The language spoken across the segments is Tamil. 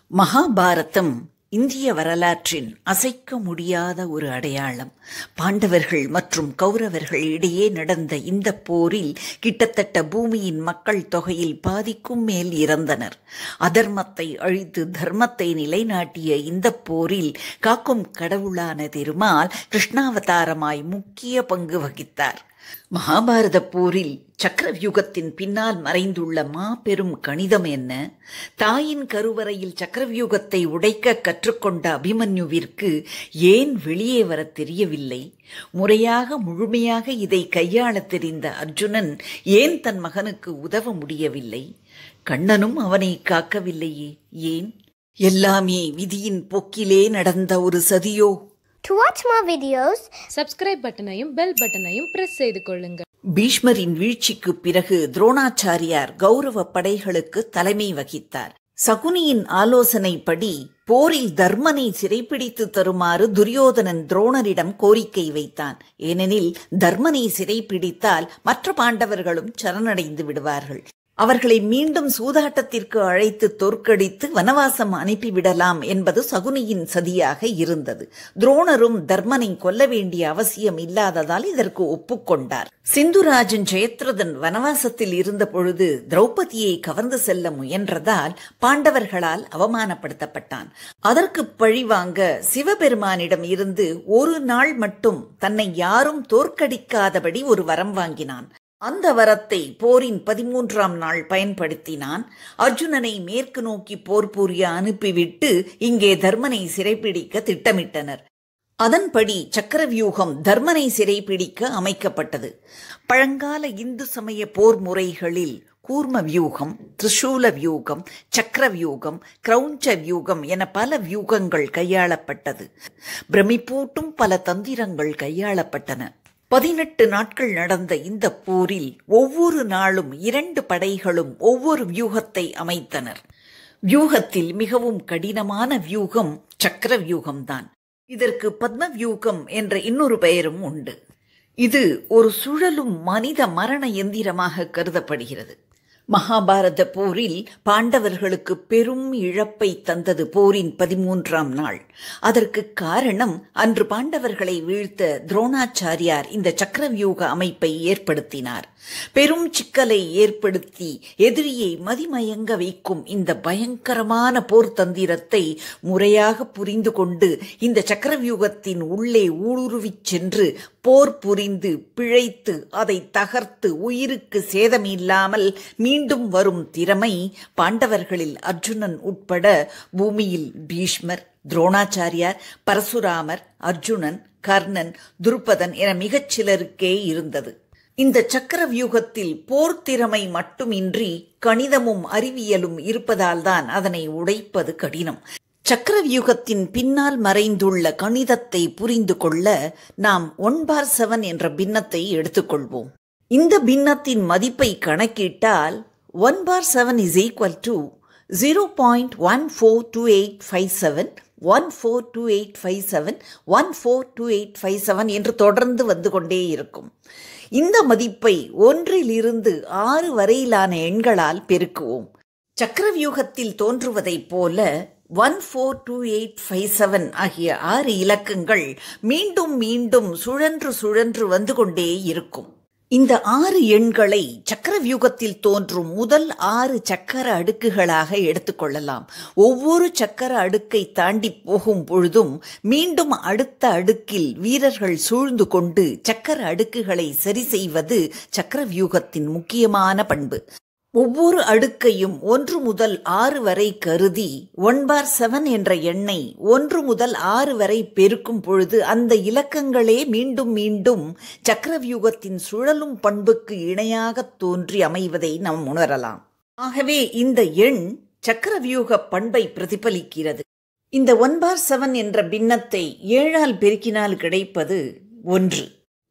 மகாபாரதம் இந்திய வரலாற்றின் அசைக்க முடியாத ஒரு அடையாளம் பாண்டவர்கள் மற்றும் கௌரவர்கள் இடையே நடந்த இந்த போரில் கிட்டத்தட்ட பூமியின் மக்கள் தொகையில் பாதிக்கும் மேல் இறந்தனர் அதர்மத்தை அழித்து தர்மத்தை நிலைநாட்டிய இந்த போரில் காக்கும் கடவுளான திருமால் கிருஷ்ணாவதாரமாய் முக்கிய பங்கு வகித்தார் மகாபாரத போரில் சக்கரவியூகத்தின் பின்னால் மறைந்துள்ள மாபெரும் கணிதம் என்ன தாயின் கருவறையில் சக்கரவியூகத்தை உடைக்க கற்றுக்கொண்ட அபிமன்யுவிற்கு ஏன் வெளியே வர தெரியவில்லை முறையாக முழுமையாக இதை கையாள தெரிந்த அர்ஜுனன் ஏன் தன் மகனுக்கு உதவ முடியவில்லை கண்ணனும் அவனை காக்கவில்லையே ஏன் எல்லாமே விதியின் போக்கிலே நடந்த ஒரு சதியோ To watch more videos, subscribe பட்டனையும் பெல் பட்டனையும் பிரஸ் செய்து கொள்ளுங்கள் பீஷ்மரின் வீழ்ச்சிக்கு பிறகு துரோணாச்சாரியார் கௌரவ படைகளுக்கு தலைமை வகித்தார் சகுனியின் ஆலோசனைப்படி போரில் தர்மனை சிறைப்பிடித்து தருமாறு துரியோதனன் துரோணரிடம் கோரிக்கை வைத்தான் ஏனெனில் தர்மனை சிறைப்பிடித்தால் மற்ற பாண்டவர்களும் சரணடைந்து விடுவார்கள் அவர்களை மீண்டும் சூதாட்டத்திற்கு அழைத்து தோற்கடித்து வனவாசம் அனுப்பிவிடலாம் என்பது சகுனியின் சதியாக இருந்தது துரோணரும் தர்மனை கொல்ல வேண்டிய அவசியம் இல்லாததால் இதற்கு ஒப்புக்கொண்டார் சிந்துராஜன் ஜெயத்ரதன் வனவாசத்தில் இருந்த பொழுது திரௌபதியை கவர்ந்து செல்ல முயன்றதால் பாண்டவர்களால் அவமானப்படுத்தப்பட்டான் அதற்கு பழிவாங்க சிவபெருமானிடம் இருந்து ஒரு நாள் மட்டும் தன்னை யாரும் தோற்கடிக்காதபடி ஒரு வரம் வாங்கினான் அந்த வரத்தை போரின் பதிமூன்றாம் நாள் பயன்படுத்தினான் அர்ஜுனனை மேற்கு நோக்கி போர் புரிய அனுப்பிவிட்டு இங்கே தர்மனை சிறைப்பிடிக்க திட்டமிட்டனர் அதன்படி சக்கரவியூகம் தர்மனை சிறைப்பிடிக்க அமைக்கப்பட்டது பழங்கால இந்து சமய போர் முறைகளில் கூர்ம வியூகம் திரிசூல வியூகம் சக்கர வியூகம் கிரௌஞ்ச வியூகம் என பல வியூகங்கள் கையாளப்பட்டது பிரமிப்பூட்டும் பல தந்திரங்கள் கையாளப்பட்டன பதினெட்டு நாட்கள் நடந்த இந்த போரில் ஒவ்வொரு நாளும் இரண்டு படைகளும் ஒவ்வொரு வியூகத்தை அமைத்தனர் வியூகத்தில் மிகவும் கடினமான வியூகம் சக்கர வியூகம்தான் இதற்கு பத்ம வியூகம் என்ற இன்னொரு பெயரும் உண்டு இது ஒரு சுழலும் மனித மரண எந்திரமாக கருதப்படுகிறது மகாபாரத போரில் பாண்டவர்களுக்கு பெரும் இழப்பை தந்தது போரின் பதிமூன்றாம் நாள் அதற்கு காரணம் அன்று பாண்டவர்களை வீழ்த்த துரோணாச்சாரியார் இந்த சக்கரவியூக அமைப்பை ஏற்படுத்தினார் பெரும் சிக்கலை ஏற்படுத்தி எதிரியை மதிமயங்க வைக்கும் இந்த பயங்கரமான போர் தந்திரத்தை முறையாக புரிந்து கொண்டு இந்த சக்கரவியூகத்தின் உள்ளே ஊடுருவிச் சென்று போர் புரிந்து பிழைத்து அதை தகர்த்து உயிருக்கு சேதமில்லாமல் மீண்டும் வரும் திறமை பாண்டவர்களில் அர்ஜுனன் உட்பட பூமியில் பீஷ்மர் துரோணாச்சாரியார் பரசுராமர் அர்ஜுனன் கர்ணன் துருபதன் என மிகச் சிலருக்கே இருந்தது இந்த சக்கர வியூகத்தில் போர் திறமை மட்டுமின்றி கணிதமும் அறிவியலும் இருப்பதால்தான் அதனை உடைப்பது கடினம் சக்கர வியூகத்தின் பின்னால் மறைந்துள்ள கணிதத்தை புரிந்து கொள்ள நாம் ஒன் பார் செவன் என்ற பின்னத்தை எடுத்துக்கொள்வோம் இந்த பின்னத்தின் மதிப்பை கணக்கிட்டால் one bar seven is equal to zero point one four two eight five seven one four two eight five seven one four two eight five seven என்று தொடர்ந்து வந்து கொண்டே இருக்கும் இந்த மதிப்பை ஒன்றிலிருந்து ஆறு வரையிலான எண்களால் பெருக்குவோம் சக்கரவியூகத்தில் தோன்றுவதைப் போல one four two eight five seven ஆகிய ஆறு இலக்கங்கள் மீண்டும் மீண்டும் சுழன்று சுழன்று வந்து கொண்டே இருக்கும் இந்த ஆறு எண்களை சக்கரவியூகத்தில் தோன்றும் முதல் ஆறு சக்கர அடுக்குகளாக எடுத்துக்கொள்ளலாம் ஒவ்வொரு சக்கர அடுக்கை தாண்டி போகும் பொழுதும் மீண்டும் அடுத்த அடுக்கில் வீரர்கள் சூழ்ந்து கொண்டு சக்கர அடுக்குகளை சரி செய்வது சக்கரவியூகத்தின் முக்கியமான பண்பு ஒவ்வொரு அடுக்கையும் ஒன்று முதல் ஆறு வரை கருதி ஒன் பார் செவன் என்ற எண்ணை ஒன்று முதல் ஆறு வரை பெருக்கும் பொழுது அந்த இலக்கங்களே மீண்டும் மீண்டும் சக்கரவியூகத்தின் சுழலும் பண்புக்கு இணையாக தோன்றி அமைவதை நாம் உணரலாம் ஆகவே இந்த எண் சக்கரவியூக பண்பை பிரதிபலிக்கிறது இந்த ஒன் பார் செவன் என்ற பின்னத்தை ஏழால் பெருக்கினால் கிடைப்பது ஒன்று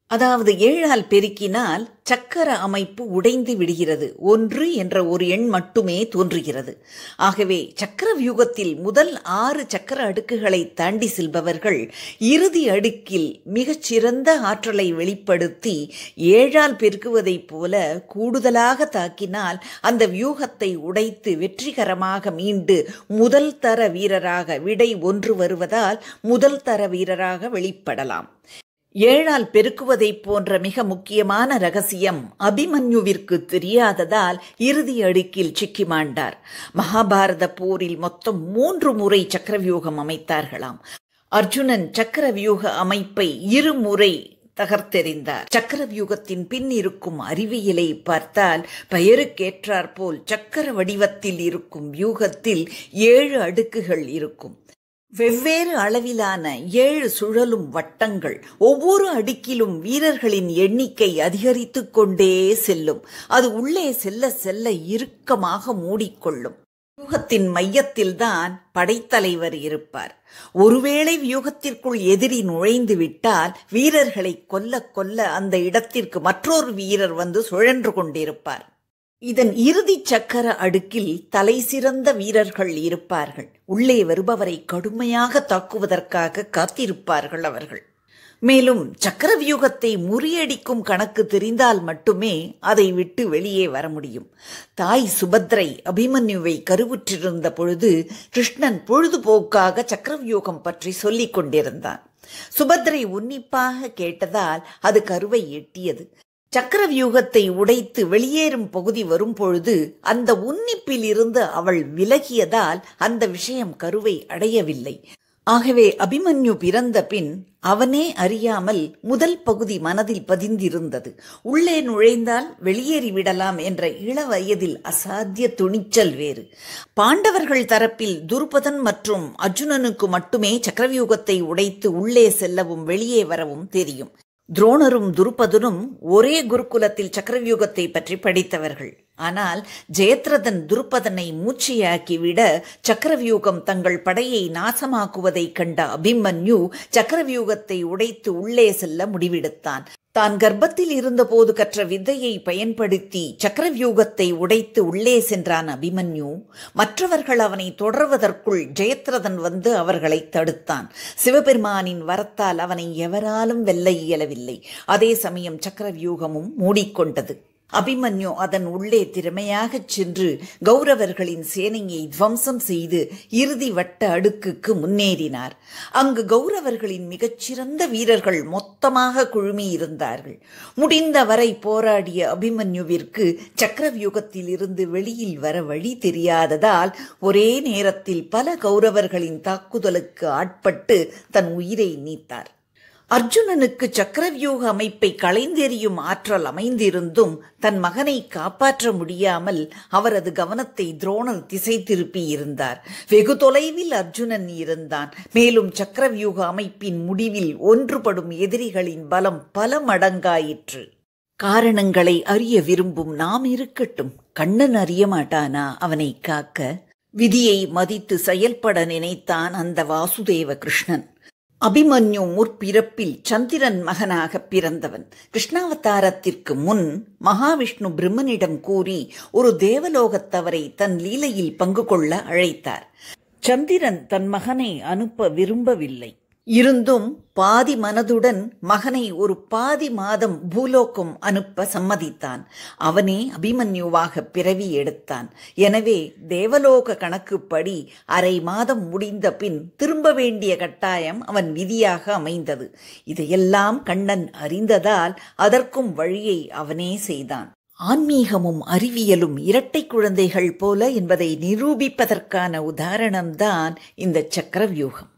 அதாவது ஏழால் பெருக்கினால் சக்கர அமைப்பு உடைந்து விடுகிறது ஒன்று என்ற ஒரு எண் மட்டுமே தோன்றுகிறது ஆகவே சக்கர வியூகத்தில் முதல் ஆறு சக்கர அடுக்குகளை தாண்டி செல்பவர்கள் இறுதி அடுக்கில் மிகச்சிறந்த ஆற்றலை வெளிப்படுத்தி ஏழால் பெருக்குவதைப் போல கூடுதலாக தாக்கினால் அந்த வியூகத்தை உடைத்து வெற்றிகரமாக மீண்டு முதல் தர வீரராக விடை ஒன்று வருவதால் முதல் தர வீரராக வெளிப்படலாம் ஏழால் பெருக்குவதைப் போன்ற மிக முக்கியமான ரகசியம் அபிமன்யுவிற்கு தெரியாததால் இறுதி அடுக்கில் சிக்கி மாண்டார் மகாபாரத போரில் மொத்தம் மூன்று முறை சக்கரவியூகம் அமைத்தார்களாம் அர்ஜுனன் சக்கரவியூக அமைப்பை இருமுறை தகர்த்தெறிந்தார் சக்கரவியூகத்தின் பின் இருக்கும் அறிவியலை பார்த்தால் பெயருக்கேற்றாற்போல் சக்கர வடிவத்தில் இருக்கும் வியூகத்தில் ஏழு அடுக்குகள் இருக்கும் வெவ்வேறு அளவிலான ஏழு சுழலும் வட்டங்கள் ஒவ்வொரு அடுக்கிலும் வீரர்களின் எண்ணிக்கை அதிகரித்துக் கொண்டே செல்லும் அது உள்ளே செல்ல செல்ல இறுக்கமாக மூடிக்கொள்ளும் வியூகத்தின் மையத்தில்தான் படைத்தலைவர் இருப்பார் ஒருவேளை வியூகத்திற்குள் எதிரி நுழைந்து விட்டால் வீரர்களை கொல்ல கொல்ல அந்த இடத்திற்கு மற்றொரு வீரர் வந்து சுழன்று கொண்டிருப்பார் இதன் இறுதி சக்கர அடுக்கில் தலை சிறந்த வீரர்கள் இருப்பார்கள் உள்ளே வருபவரை கடுமையாக தாக்குவதற்காக காத்திருப்பார்கள் அவர்கள் மேலும் சக்கரவியூகத்தை முறியடிக்கும் கணக்கு தெரிந்தால் மட்டுமே அதை விட்டு வெளியே வர முடியும் தாய் சுபத்ரை அபிமன்யுவை கருவுற்றிருந்த பொழுது கிருஷ்ணன் பொழுதுபோக்காக சக்கரவியூகம் பற்றி சொல்லிக் கொண்டிருந்தான் சுபத்ரை உன்னிப்பாக கேட்டதால் அது கருவை எட்டியது சக்கரவியூகத்தை உடைத்து வெளியேறும் பகுதி வரும் பொழுது அந்த உன்னிப்பில் இருந்து அவள் விலகியதால் அந்த விஷயம் கருவை அடையவில்லை ஆகவே அபிமன்யு பிறந்த பின் அவனே அறியாமல் முதல் பகுதி மனதில் பதிந்திருந்தது உள்ளே நுழைந்தால் வெளியேறி விடலாம் என்ற இள வயதில் அசாத்திய துணிச்சல் வேறு பாண்டவர்கள் தரப்பில் துருபதன் மற்றும் அர்ஜுனனுக்கு மட்டுமே சக்கரவியூகத்தை உடைத்து உள்ளே செல்லவும் வெளியே வரவும் தெரியும் துரோணரும் துருபதனும் ஒரே குருகுலத்தில் சக்கரவியூகத்தை பற்றி படித்தவர்கள் ஆனால் ஜெயத்ரதன் துருபதனை மூச்சையாக்கிவிட சக்கரவியூகம் தங்கள் படையை நாசமாக்குவதைக் கண்ட அபிமன்யு சக்கரவியூகத்தை உடைத்து உள்ளே செல்ல முடிவெடுத்தான் தான் கர்ப்பத்தில் இருந்தபோது கற்ற வித்தையை பயன்படுத்தி சக்கரவியூகத்தை உடைத்து உள்ளே சென்றான் அபிமன்யு மற்றவர்கள் அவனை தொடர்வதற்குள் ஜெயத்ரதன் வந்து அவர்களை தடுத்தான் சிவபெருமானின் வரத்தால் அவனை எவராலும் வெல்ல இயலவில்லை அதே சமயம் சக்கரவியூகமும் மூடிக்கொண்டது அபிமன்யு அதன் உள்ளே திறமையாகச் சென்று கௌரவர்களின் சேனையை துவம்சம் செய்து இறுதி வட்ட அடுக்குக்கு முன்னேறினார் அங்கு கௌரவர்களின் மிகச்சிறந்த வீரர்கள் மொத்தமாக குழுமியிருந்தார்கள் முடிந்தவரை போராடிய அபிமன்யுவிற்கு சக்கரவியூகத்தில் இருந்து வெளியில் வர வழி தெரியாததால் ஒரே நேரத்தில் பல கௌரவர்களின் தாக்குதலுக்கு ஆட்பட்டு தன் உயிரை நீத்தார் அர்ஜுனனுக்கு சக்கரவியூக அமைப்பை களைந்தெறியும் ஆற்றல் அமைந்திருந்தும் தன் மகனை காப்பாற்ற முடியாமல் அவரது கவனத்தை துரோணர் திசை திருப்பி இருந்தார் வெகு தொலைவில் அர்ஜுனன் இருந்தான் மேலும் சக்கரவியூக அமைப்பின் முடிவில் ஒன்றுபடும் எதிரிகளின் பலம் பல மடங்காயிற்று காரணங்களை அறிய விரும்பும் நாம் இருக்கட்டும் கண்ணன் அறிய மாட்டானா அவனை காக்க விதியை மதித்து செயல்பட நினைத்தான் அந்த வாசுதேவ கிருஷ்ணன் அபிமன்யு முற்பிறப்பில் சந்திரன் மகனாக பிறந்தவன் கிருஷ்ணாவதாரத்திற்கு முன் மகாவிஷ்ணு பிரம்மனிடம் கூறி ஒரு தேவலோகத்தவரை தன் லீலையில் பங்கு கொள்ள அழைத்தார் சந்திரன் தன் மகனை அனுப்ப விரும்பவில்லை இருந்தும் பாதி மனதுடன் மகனை ஒரு பாதி மாதம் பூலோகம் அனுப்ப சம்மதித்தான் அவனே அபிமன்யுவாக பிறவி எடுத்தான் எனவே தேவலோக கணக்குப்படி அரை மாதம் முடிந்த பின் திரும்ப வேண்டிய கட்டாயம் அவன் விதியாக அமைந்தது இதையெல்லாம் கண்ணன் அறிந்ததால் அதற்கும் வழியை அவனே செய்தான் ஆன்மீகமும் அறிவியலும் இரட்டை குழந்தைகள் போல என்பதை நிரூபிப்பதற்கான உதாரணம்தான் இந்த சக்கரவியூகம்